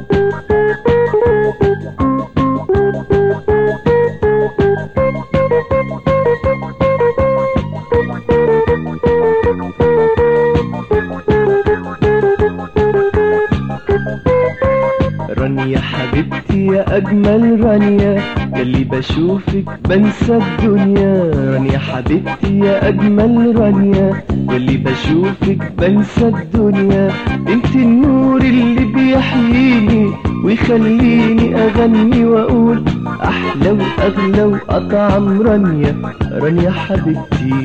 رانيا حبيبتي يا أجمل رانيا يلي بشوفك بنسى الدنيا رانيا حبيبتي يا أجمل رانيا يلي بشوفك بنسى الدنيا انت النور اللي بيحييني ويخليني أغني وأقول أحلى وأغلى وأطعم رانيا رانيا حبيبتي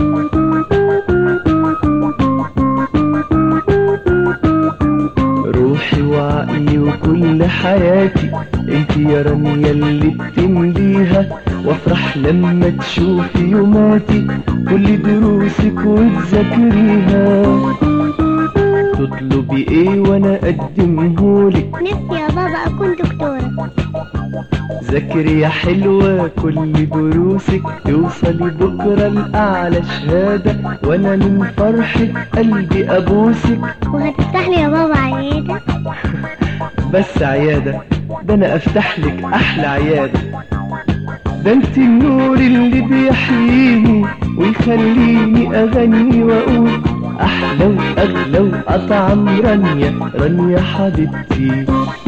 روحي وعقلي وكل حياتي انت يا رانيا اللي بتمليها وافرح لما تشوفي يوماتي كل دروسك وتذاكريها تطلبي ايه وانا اقدمهولك نفسي يا بابا أكون دكتورة ذاكري يا حلوة كل دروسك توصلي بكرة لأعلى شهادة وانا من فرحة قلبي ابوسك وهتفتح لي يا بابا عيادة بس عيادة ده انا افتح لك احلى عيادة ده انت النور اللي بيحييني ويخليني اغني واقول احلى واغلى واطعم رانيا رانيا حبيبتي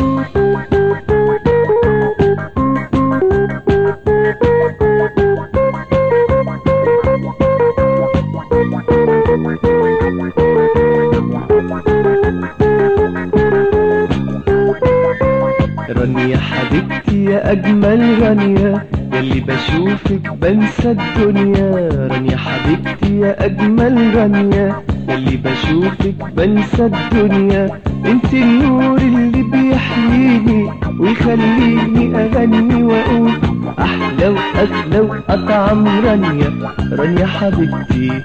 رانيا حبيبتي يا أجمل رانيا يلي بشوفك بنسى الدنيا رانيا حبيبتي يا أجمل رانيا يلي بشوفك بنسى الدنيا انت النور اللي بيحييني ويخليني أغني وأقول أحلى وأغلى وأطعم رانيا رانيا حبيبتي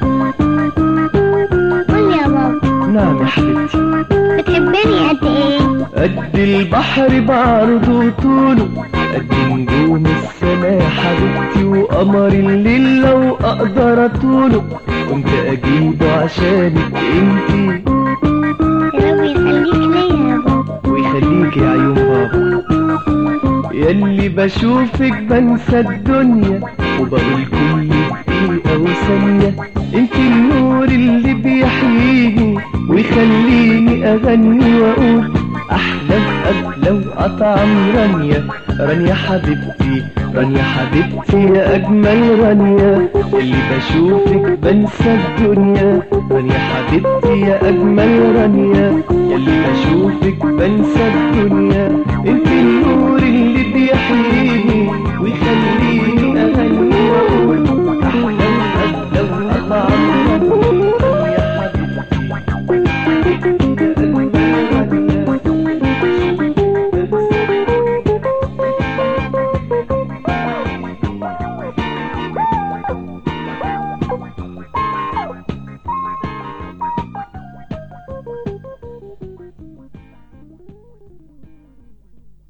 قول يا بابا نعم يا حبيبتي بتحبني قد ايه قد البحر بعرضه وطوله قد نجوم السما يا حبيبتي وقمر الليل لو اقدر اطوله كنت اجيبه عشانك انتي يا رب يخليك ليا يا بابا ويخليك يا عيون بابا يلي بشوفك بنسى الدنيا وبقول كل دقيقة وثانية انت النور اللي بيحييني ويخليني اغني واقول احلى واغلى واطعم رانيا رانيا حبيبتي رانيا حبيبتي يا اجمل رانيا اللي بشوفك بنسى الدنيا رانيا حبيبتي يا اجمل رانيا اللي بشوفك بنسى الدنيا